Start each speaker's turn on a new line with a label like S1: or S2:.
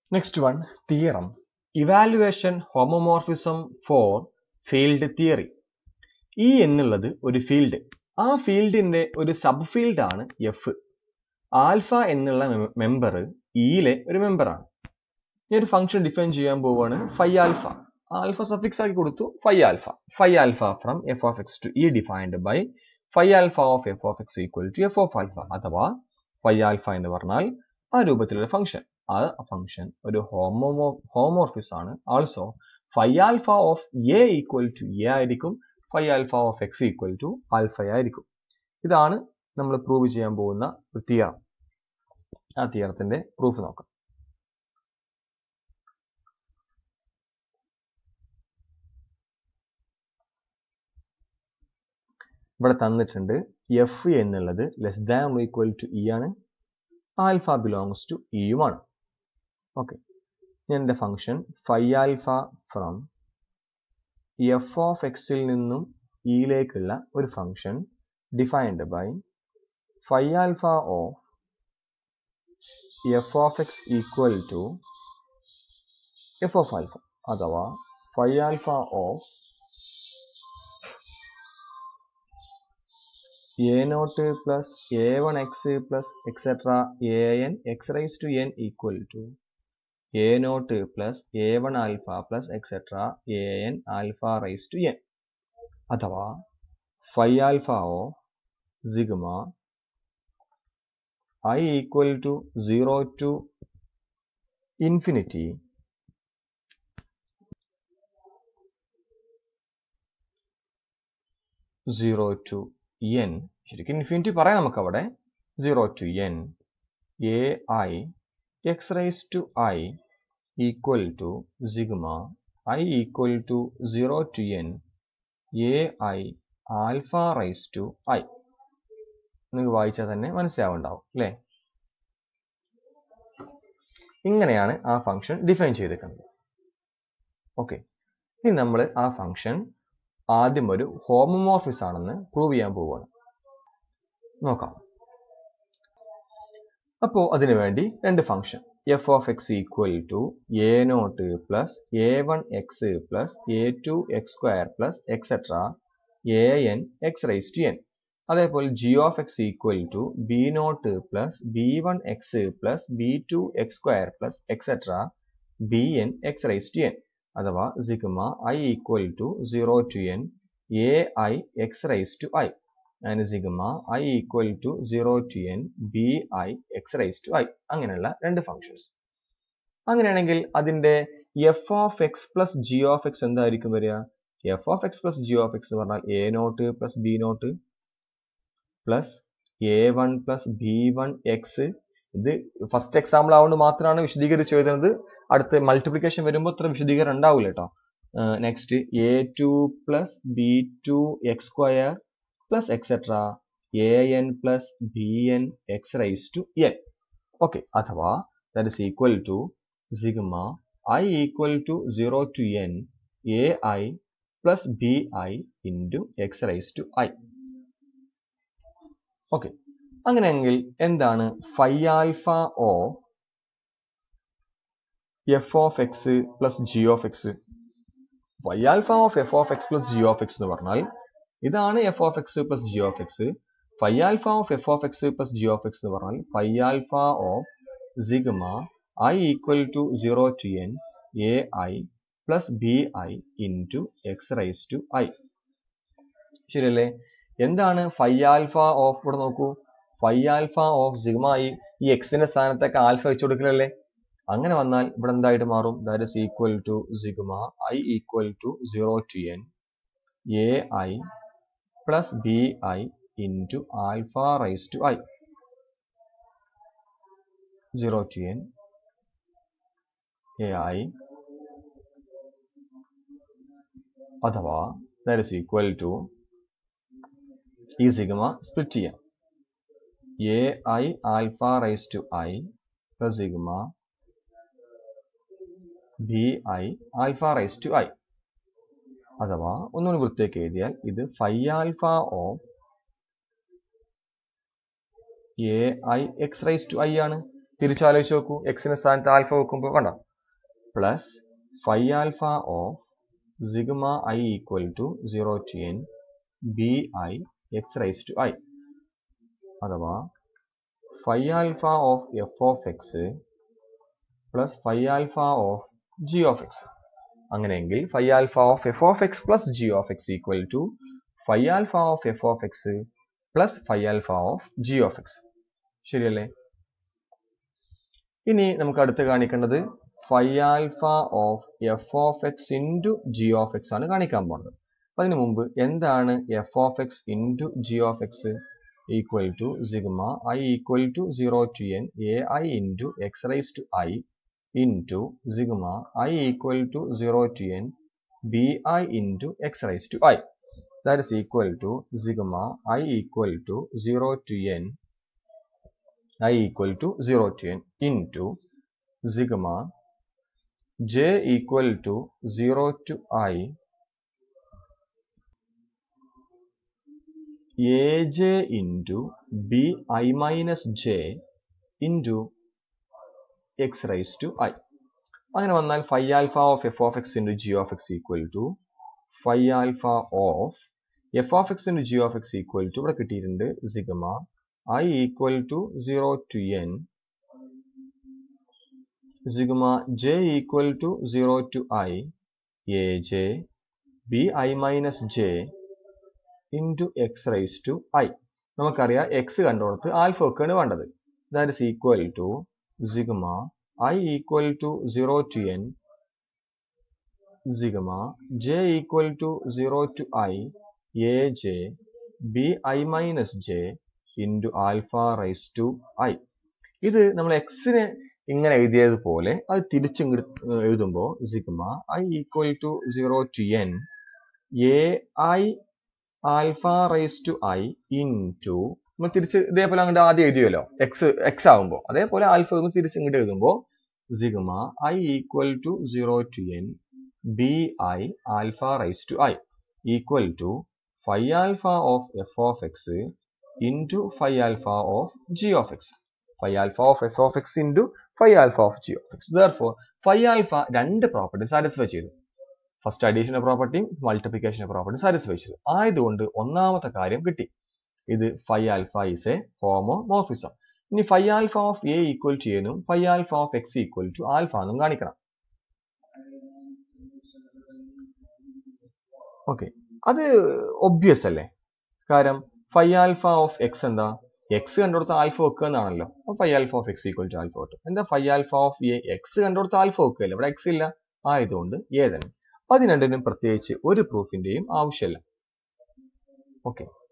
S1: Next one theorem evaluation homomorphism for field theory E എന്നുള്ളത് ഒരു field ആ ഫീൽഡിന്റെ ഒരു സബ് ഫീൽഡ് ആണ് എഫ് ആൽഫ എന്നുള്ള മെമ്പർ ഇയിലെ ഒരു മെമ്പറാണ് ഞാൻ ഒരു ഫംഗ്ഷൻ ഡിഫൈൻ ചെയ്യാൻ പോവുകയാണ് ഫൈ ആൽഫ ആൽഫ സഫിക്സ് ആക്കി കൊടുത്തു phi alpha phi alpha from F of X to E defined by phi alpha of F of X equal to F of alpha അഥവാ ഫൈ ആൽഫ എന്ന് പറഞ്ഞാൽ ആ രൂപത്തിലുള്ള function ആ ഫംഗ്ഷൻ ഒരു ഹോമോമോ ഹോമോർഫിസ് ആണ് also phi alpha of A equal to A ആയിരിക്കും phi alpha of X equal to alpha ആയിരിക്കും ഇതാണ് നമ്മൾ പ്രൂവ് ചെയ്യാൻ പോകുന്ന ഒരു തിയറം ആ തിയറത്തിന്റെ പ്രൂഫ് നോക്കാം ഇവിടെ തന്നിട്ടുണ്ട് എഫ് എന്നുള്ളത് less than equal to E ആണ് ആൽഫ ബിലോങ്സ് ടു ഇയുമാണ് ഓക്കെ ഞാൻ എൻ്റെ function phi alpha from F of എക്സിൽ നിന്നും ഇയിലേക്കുള്ള ഒരു function defined by phi alpha of F of X equal to F of alpha അഥവാ phi alpha of A naught plus A one X plus etcetera A N X raise to N equal to A naught plus A one alpha plus etcetera A N alpha raise to N അഥവാ phi alpha of sigma i equal to 0 to infinity zero to N ശരിക്കും infinity പറയാം നമുക്ക് അവിടെ zero to N A I X raise to I equal to sigma I equal to zero to N A I alpha raise to I നിങ്ങൾക്ക് വായിച്ചാൽ തന്നെ മനസ്സിലാവുണ്ടാവും അല്ലേ ഇങ്ങനെയാണ് ആ ഫംഗ്ഷൻ ഡിഫൈൻ ചെയ്തിരിക്കുന്നത് ഓക്കെ ഇനി നമ്മൾ ആ ഫംഗ്ഷൻ ആദ്യം ഒരു ഹോമോമോർഫിസ് ആണെന്ന് പ്രൂവ് ചെയ്യാൻ പോവുകയാണ് നോക്കാം അപ്പോൾ അതിനു വേണ്ടി രണ്ട് function F of X equal to A naught plus A one X plus A two X square plus etcetera A N X raise to N അതേപോലെ G of X equal to B naught plus B one X plus B two X square plus etcetera B N X raise to N അഥവാ sigma I equal to zero to N A I X raise to I and sigma I equal to zero to N B I X raise to I അങ്ങനെയുള്ള രണ്ട് functions അങ്ങനെയാണെങ്കിൽ അതിന്റെ F of X plus G of X എന്തായിരിക്കും വരിക F of X plus G of X എന്ന് പറഞ്ഞാൽ A naught plus B naught plus A one plus B one X ഇത് first example ആവുകൊണ്ട് മാത്രമാണ് വിശദീകരിച്ച് എഴുതുന്നത് അടുത്ത് മൾട്ടിപ്ലിക്കേഷൻ വരുമ്പോൾ ഇത്ര വിശദീകരണം ഉണ്ടാവില്ല കേട്ടോ next A two plus B two X square plus etcetera A N plus B N X raise to N okay അഥവാ that is equal to sigma I equal to zero to N A I plus B I into X raise to I okay അങ്ങനെയെങ്കിൽ എന്താണ് phi alpha of F of X plus G of X phi alpha of F of X plus G of X എന്ന് പറഞ്ഞാൽ ഇതാണ് F of X plus G of X phi alpha of F of X plus G of X എന്ന് പറഞ്ഞാൽ phi alpha of sigma I equal to zero to N A I plus B I into X raise to I ശരിയല്ലേ എന്താണ് phi alpha of ഇവിടെ നോക്കൂ phi alpha of sigma I ഈ എക്സിന്റെ സ്ഥാനത്തൊക്കെ alpha വെച്ച് കൊടുക്കലല്ലേ അങ്ങനെ വന്നാൽ ഇവിടെ എന്തായിട്ട് മാറും that is equal to sigma I equal to zero to N A I plus B I into alpha raise to I zero to N A I അഥവാ that is equal to ഈ sigma split ചെയ്യാം A I alpha raise to I plus sigma B I alpha raise to I അഥവാ ഒന്നുകൂടി വൃത്തിയാക്കി എഴുതിയാൽ ഇത് phi alpha of A I X raise to I ആണ് തിരിച്ചാലോചിച്ച് നോക്കൂ എക്സിന്റെ സ്ഥാനത്ത് ആൽഫ വെക്കുമ്പോൾ കണ്ടോ plus phi alpha of sigma I equal to zero to N B I X raise to I അഥവാ phi alpha of F of X plus phi alpha of G of X അങ്ങനെയെങ്കിൽ phi alpha of F of X plus G of X equal to phi alpha of F of X plus phi alpha of G of X ശരിയല്ലേ ഇനി നമുക്ക് അടുത്ത് കാണിക്കേണ്ടത് phi alpha of F of X into G of X ആണ് കാണിക്കാൻ പോകുന്നത് അപ്പൊ അതിനു മുമ്പ് എന്താണ് F of X into G of X equal to sigma I equal to zero to N A I into X raise to I into sigma I equal to zero to N B I into X raise to I that is equal to sigma i equal to 0 to n i equal to 0 to n into sigma j equal to 0 to i aj into b i minus j into x raised to i അങ്ങനെ വന്നാൽ phi alpha of F of X into G of X equal to phi alpha of F of X into G of X equal to ഇവിടെ കിട്ടിയിട്ടുണ്ട് sigma I equal to zero to N sigma J equal to zero to I A J B I minus J into X raise to I നമുക്കറിയാം X കണ്ടുകൊടുത്ത് alpha ഒക്കെയാണ് വേണ്ടത് that is equal to sigma I equal to zero to N sigma J equal to zero to I A J B I minus J into alpha raise to I ഇത് നമ്മൾ എക്സിന് ഇങ്ങനെ എഴുതിയതുപോലെ അത് തിരിച്ചിങ്ങോട്ട് എഴുതുമ്പോൾ sigma I equal to zero to N A I alpha raise to I into നമ്മൾ തിരിച്ച് ഇതേപോലെ അങ്ങോട്ട് ആദ്യം എഴുതിയല്ലോ എക്സ് എക്സ് ആകുമ്പോൾ അതേപോലെ ആൽഫ ഒന്ന് തിരിച്ച് ഇങ്ങോട്ട് എഴുതുമ്പോൾ sigma I equal to zero to N B I alpha raise to I equal to phi alpha of f of x into phi alpha of g of x. Phi alpha of f of x into phi alpha of g of x. Therefore, phi alpha രണ്ട് property satisfy ചെയ്തു first additional പ്രോപ്പർട്ടിയും multiplication പ്രോപ്പർട്ടിയും satisfy ചെയ്തു ആയതുകൊണ്ട് ഒന്നാമത്തെ കാര്യം കിട്ടി ഇത് phi alpha is a homomorphism ഇനി phi alpha of A equal to എന്നും phi alpha of X equal to alpha എന്നും കാണിക്കണം ഓക്കെ അത് ഒബ്വിയസ് അല്ലേ കാരണം ഫൈ ആൽഫ ഓഫ് എക്സ് എന്താ എക്സ് കണ്ടുകൊടുത്ത ആൽഫ വെക്കുക എന്നാണല്ലോ അപ്പൊ phi alpha of X equal to alpha കിട്ടും എന്താ phi alpha of A X കണ്ടുകൊടുത്ത ആൽഫ വെക്കുകയല്ലേ ഇവിടെ എക്സ് ഇല്ല ആയതുകൊണ്ട് എ തന്നെ അതിന് രണ്ടിനും പ്രത്യേകിച്ച് ഒരു പ്രൂഫിന്റെയും ആവശ്യമില്ല ഓക്കെ